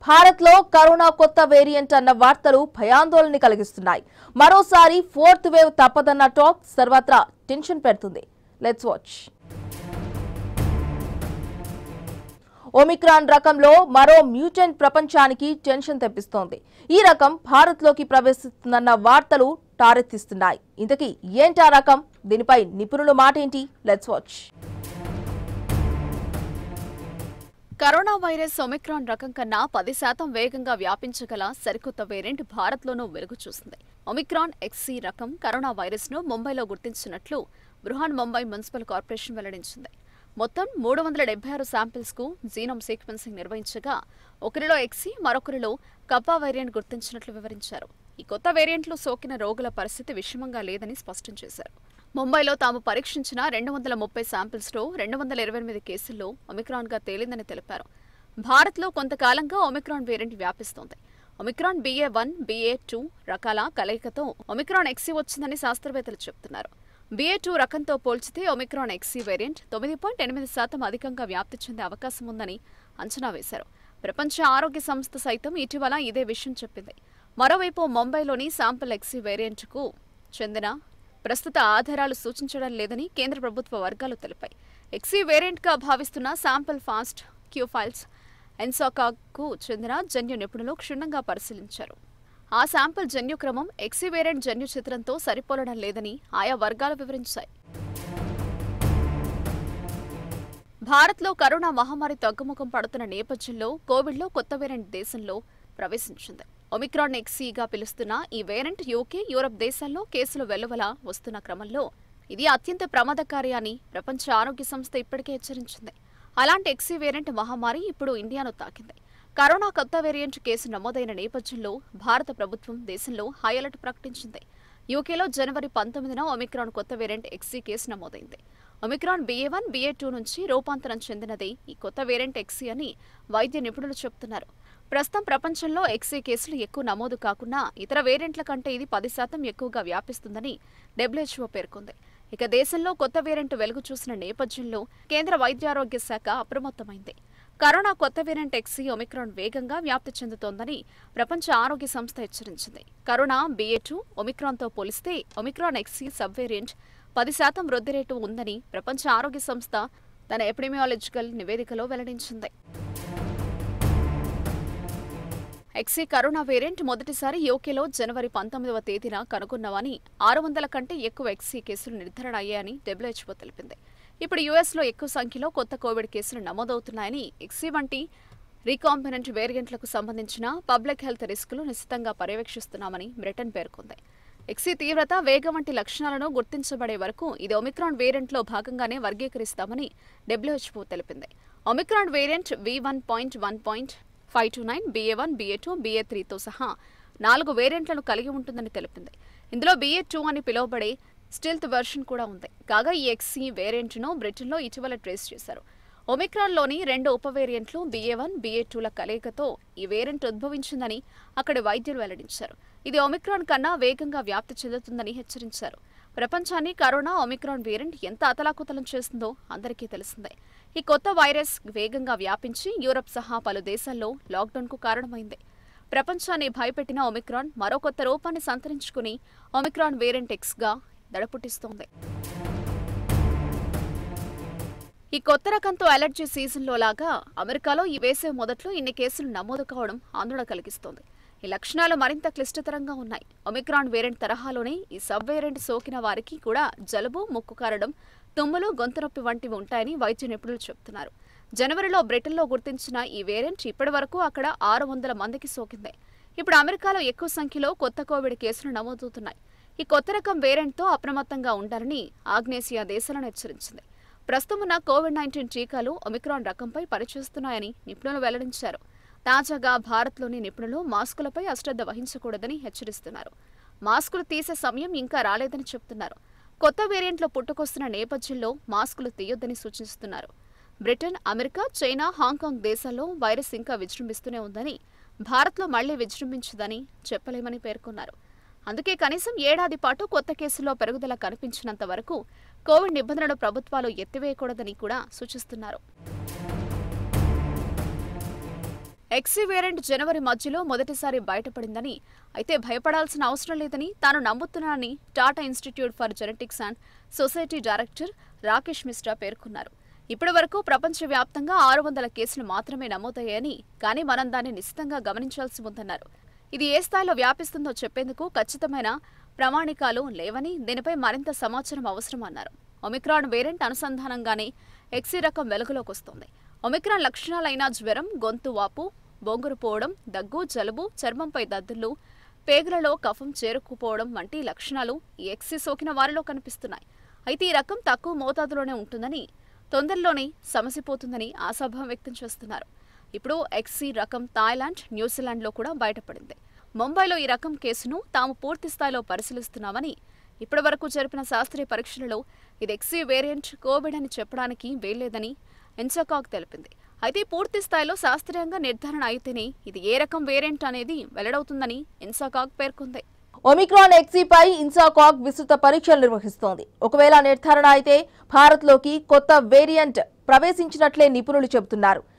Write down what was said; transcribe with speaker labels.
Speaker 1: భారత్లో కరోనా కొత్త వేరియంట్ అన్న వార్తలు భయాందోళన కలిగిస్తున్నాయి మరోసారి ఫోర్త్ వేవ్ తప్పదన్న టాక్ సర్వత్రా టెన్షన్ పెడుతుంది లెట్స్ వాచ్ ఒమిక్రాన్ రకంలో మరో మ్యూటెంట్ ప్రపంచానికి టెన్షన్ తెప్పిస్తోంది ఈ రకం భారత్లోకి ప్రవేశిస్తుందన్న వార్తలు టారెత్తిస్తున్నాయి ఇంతకీ ఏంటా రకం దీనిపై నిపుణుల మాటేంటి let's watch
Speaker 2: corona virus Omicron రకం కన్నా పది శాతం వేగంగా వ్యాపించగల సరికొత్త వేరియంట్ భారత్లోనూ వెలుగు చూసింది ఒమిక్రాన్ ఎక్సీ రకం కరోనా వైరస్ ను ముంబైలో గుర్తించినట్లు బృహాన్ ముంబై మున్సిపల్ కార్పొరేషన్ వెల్లడించింది మొత్తం మూడు వందల డెబ్బై ఆరు శాంపిల్స్ కు జీనోమ్ సీక్వెన్సింగ్ నిర్వహించగా ఒకరిలో ఎక్సీ మరొకరిలో కప్పా వేరియంట్ గుర్తించినట్లు వివరించారు ఈ కొత్త వేరియంట్లు సోకిన రోగుల పరిస్థితి విషమంగా లేదని స్పష్టం చేశారు ముంబైలో తాము పరీక్షించిన రెండు వందల ముప్పై శాంపిల్స్లో రెండు వందల ఇరవై ఎనిమిది కేసుల్లో ఒమిక్రాన్గా తేలిందని తెలిపారు భారత్లో కొంతకాలంగా ఒమిక్రాన్ వేరియంట్ వ్యాపిస్తోంది Omicron BA one BA two రకాల కలయికతో ఒమిక్రాన్ ఎక్సీ వచ్చిందని శాస్త్రవేత్తలు చెబుతున్నారు బీఏ టూ రకంతో పోల్చితే ఒమిక్రాన్ ఎక్సీ వేరియంట్ తొమ్మిది పాయింట్ ఎనిమిది శాతం అధికంగా వ్యాప్తి చెందే అవకాశం ఉందని అంచనా వేశారు ప్రపంచ ఆరోగ్య సంస్థ సైతం ఇటీవల ఇదే విషయం చెప్పింది మరోవైపు ముంబైలోని శాంపుల్ ఎక్సీ వేరియంట్కు చెందిన ప్రస్తుత ఆధారాలు సూచించడం లేదని కేంద్ర ప్రభుత్వ వర్గాలు తెలిపాయి ఎక్సీ వేరియంట్గా భావిస్తున్న శాంపుల్ ఫాస్ట్ క్యూ ఫైల్స్ ఎన్సాకాకు చెందిన జన్యు నిపుణులు క్షుణ్ణంగా పరిశీలించారు ఆ శాంపుల్ జన్యు క్రమం ఎక్సీ వేరియంట్ జన్యు చిత్రంతో సరిపోలడం లేదని ఆయా వర్గాలు వివరించాయి భారత్లో కరోనా మహమ్మారి తగ్గుముఖం పడుతున్న నేపథ్యంలో కోవిడ్లో కొత్త వేరియంట్ దేశంలో ప్రవేశించింది ఒమిక్రాన్ ఎక్సీగా పిలుస్తున్న ఈ వేరియంట్ యూకే యూరప్ దేశాల్లో కేసులు వెలువల వస్తున్న క్రమంలో ఇది అత్యంత ప్రమాదకారి అని ప్రపంచ ఆరోగ్య సంస్థ ఇప్పటికే హెచ్చరించింది అలాంటి ఎక్సీ వేరియంట్ మహమ్మారి ఇప్పుడు ఇండియాను తాకింది కరోనా కొత్త వేరియంట్ కేసు నమోదైన నేపథ్యంలో భారత ప్రభుత్వం దేశంలో హై అలర్ట్ ప్రకటించింది యూకేలో జనవరి పంతొమ్మిదిన ఒమిక్రాన్ కొత్త వేరియంట్ ఎక్సీ కేసు నమోదైంది Omicron BA one BA two నుంచి రూపాంతరం చెందినది ఈ కొత్త వేరియంట్ ఎక్సీ అని వైద్య నిపుణులు చెబుతున్నారు ప్రస్తుతం ప్రపంచంలో ఎక్సీ కేసులు ఎక్కువ నమోదు కాకున్నా ఇతర వేరియంట్ల కంటే ఇది పది శాతం ఎక్కువగా వ్యాపిస్తుందని డబ్ల్యూహెచ్ఓ పేర్కొంది ఇక దేశంలో కొత్త వేరియంట్ వెలుగు చూసిన నేపథ్యంలో కేంద్ర వైద్యారోగ్య శాఖ అప్రమత్తమైంది కరోనా కొత్త వేరియంట్ ఎక్సీ ఒమిక్రాన్ వేగంగా వ్యాప్తి చెందుతోందని ప్రపంచ ఆరోగ్య సంస్థ హెచ్చరించింది కరోనా బీఏ టూ ఒమిక్రాన్తో పోలిస్తే ఒమిక్రాన్ ఎక్సీ సబ్ వేరియంట్ పది శాతం వృద్ధి రేటు ఉందని ప్రపంచ ఆరోగ్య సంస్థ తన ఎపిడమియాలజికల్ నివేదికలో వెల్లడించింది ఎక్సీ కరోనా వేరియంట్ మొదటిసారి యూకేలో జనవరి పంతొమ్మిదవ తేదీన కనుగొన్నామని ఆరు వందల కంటే ఎక్కువ ఎక్సీ కేసులు నిర్ధారణ అయ్యాయని డబ్ల్యూహెచ్ఓ తెలిపింది ఇప్పుడు యూఎస్లో ఎక్కువ సంఖ్యలో కొత్త కోవిడ్ కేసులు నమోదవుతున్నాయని ఎక్సీ వంటి రీకాంబినెంట్ వేరియంట్లకు సంబంధించిన పబ్లిక్ హెల్త్ రిస్కులు నిశ్చితంగా పర్యవేక్షిస్తున్నామని బ్రిటన్ పేర్కొంది ఎక్సీ తీవ్రత వేగం వంటి లక్షణాలను గుర్తించబడే వరకు ఇది ఒమిక్రాన్ వేరియంట్లో భాగంగానే వర్గీకరిస్తామని డబ్ల్యూహెచ్ఓ తెలిపింది Omicron variant V one point one point five two nine BA one BA two BA త్రీతో సహా నాలుగు వేరియంట్లను కలిగి ఉంటుందని తెలిపింది ఇందులో బీఏ టూ అని పిలువబడే స్టిల్త్ వెర్షన్ కూడా ఉంది కాగా ఈ ఎక్సీ వేరియంట్ను బ్రిటన్లో ఇటీవల ట్రేస్ చేశారు ఒమిక్రాన్లోని రెండు ఉప వేరియంట్లు బీఏ వన్ బీఏ టూల కలయికతో ఈ వేరియంట్ ఉద్భవించిందని అక్కడి వైద్యులు వెల్లడించారు ఇది ఒమిక్రాన్ కన్నా వేగంగా వ్యాప్తి చెందుతుందని హెచ్చరించారు ప్రపంచాన్ని కరోనా ఒమిక్రాన్ వేరియంట్ ఎంత అతలాకుతలం చేస్తుందో అందరికీ తెలిసిందే ఈ కొత్త వైరస్ వేగంగా వ్యాపించి యూరప్ సహా పలు దేశాల్లో లాక్డౌన్కు కారణమైంది ప్రపంచాన్ని భయపెట్టిన ఒమిక్రాన్ మరో కొత్త రూపాన్ని సంతరించుకుని ఒమిక్రాన్ వేరియంట్ ఎక్స్గా దడపుట్టిస్తోంది ఈ కొత్త రకంతో అలర్జీ సీజన్లో లాగా అమెరికాలో ఈ వేసవి మొదట్లో ఇన్ని కేసులు నమోదు కావడం ఆందోళన కలిగిస్తోంది ఈ లక్షణాలు మరింత క్లిష్టతరంగా ఉన్నాయి ఒమిక్రాన్ వేరియంట్ తరహాలోనే ఈ సబ్ వేరియంట్ సోకిన వారికి కూడా జలుబు ముక్కు కారడం తుమ్ములు గొంతు నొప్పి వంటివి ఉంటాయని వైద్య నిపుణులు చెబుతున్నారు జనవరిలో బ్రిటన్లో గుర్తించిన ఈ వేరియంట్ ఇప్పటి వరకు అక్కడ ఆరు వందల మందికి సోకింది ఇప్పుడు అమెరికాలో ఎక్కువ సంఖ్యలో కొత్త కోవిడ్ కేసులు నమోదవుతున్నాయి ఈ కొత్త రకం వేరియంట్తో అప్రమత్తంగా ఉండాలని ఆగ్నేసియా దేశాలను హెచ్చరించింది ప్రస్తుతం ఉన్న కోవిడ్ నైన్టీన్ టీకాలు ఒమిక్రాన్ రకంపై పనిచేస్తున్నాయని నిపుణులు వెల్లడించారు తాజాగా భారత్లోని నిపుణులు మాస్కులపై అశ్రద్ధ వహించకూడదని హెచ్చరిస్తున్నారు మాస్కులు తీసే సమయం ఇంకా రాలేదని చెబుతున్నారు కొత్త వేరియంట్లు పుట్టుకొస్తున్న నేపథ్యంలో మాస్కులు తీయొద్దని సూచిస్తున్నారు బ్రిటన్ అమెరికా చైనా హాంకాంగ్ దేశాల్లో వైరస్ ఇంకా విజృంభిస్తూనే ఉందని భారత్లో మళ్లీ విజృంభించదని చెప్పలేమని పేర్కొన్నారు అందుకే కనీసం ఏడాది పాటు కొత్త కేసుల్లో పెరుగుదల కనిపించినంత వరకు కోవిడ్ నిబంధనలు ప్రభుత్వాలు ఎత్తివేయకూడదని కూడా సూచిస్తున్నారు ఎక్సీ వేరియంట్ జనవరి మధ్యలో మొదటిసారి బయటపడిందని అయితే భయపడాల్సిన అవసరం లేదని తాను నమ్ముతున్నానని Tata institute for genetics and society director Rakesh Mishra పేర్కొన్నారు ఇప్పటి వరకు ప్రపంచవ్యాప్తంగా ఆరు వందల కేసులు మాత్రమే నమోదయ్యాయని కానీ మనం దాన్ని నిశ్చితంగా గమనించాల్సి ఉందన్నారు ఇది ఏ స్థాయిలో వ్యాపిస్తుందో చెప్పేందుకు ఖచ్చితమైన ప్రామాణికాలు లేవని దీనిపై మరింత సమాచారం అవసరమన్నారు ఒమిక్రాన్ వేరియంట్ అనుసంధానంగానే ఎక్సీ రకం వెలుగులోకి వస్తోంది ఒమిక్రాన్ లక్షణాలైన జ్వరం గొంతు వాపు బొంగురు పోవడం దగ్గు జలుబు చర్మంపై దద్దులు పేగులలో కఫం చేరుకుపోవడం వంటి లక్షణాలు ఈ ఎక్సీ సోకిన వారిలో కనిపిస్తున్నాయి అయితే ఈ రకం తక్కువ మోతాదులోనే ఉంటుందని తొందరలోనే సమసిపోతుందని ఆశాభావం వ్యక్తం చేస్తున్నారు ఇప్పుడు ఎక్సీ రకం థాయిలాండ్ న్యూజిలాండ్లో కూడా బయటపడింది ముంబైలో ఈ రకం కేసును తాము పూర్తి స్థాయిలో పరిశీలిస్తున్నామని ఇప్పటివరకు జరిపిన శాస్త్రీయ పరీక్షలలో ఇది ఎక్సీ వేరియంట్ కోవిడ్ అని చెప్పడానికి వీల్లేదని ఎన్సకాక్ తెలిపింది అయితే పూర్తి స్థాయిలో శాస్త్రీయంగా నిర్ధారణ అయితేనే ఇది ఏ రకం వేరియంట్ అనేది వెల్లడవుతుందని ఎన్సకాక్ పేర్కొంది
Speaker 1: ఒమిక్రాన్ ఎక్సీపై ఇన్సాకాక్ విస్తృత పరీక్షలు నిర్వహిస్తోంది ఒకవేళ నిర్ధారణ అయితే భారత్లోకి కొత్త వేరియంట్ ప్రవేశించినట్లే నిపుణులు చెబుతున్నారు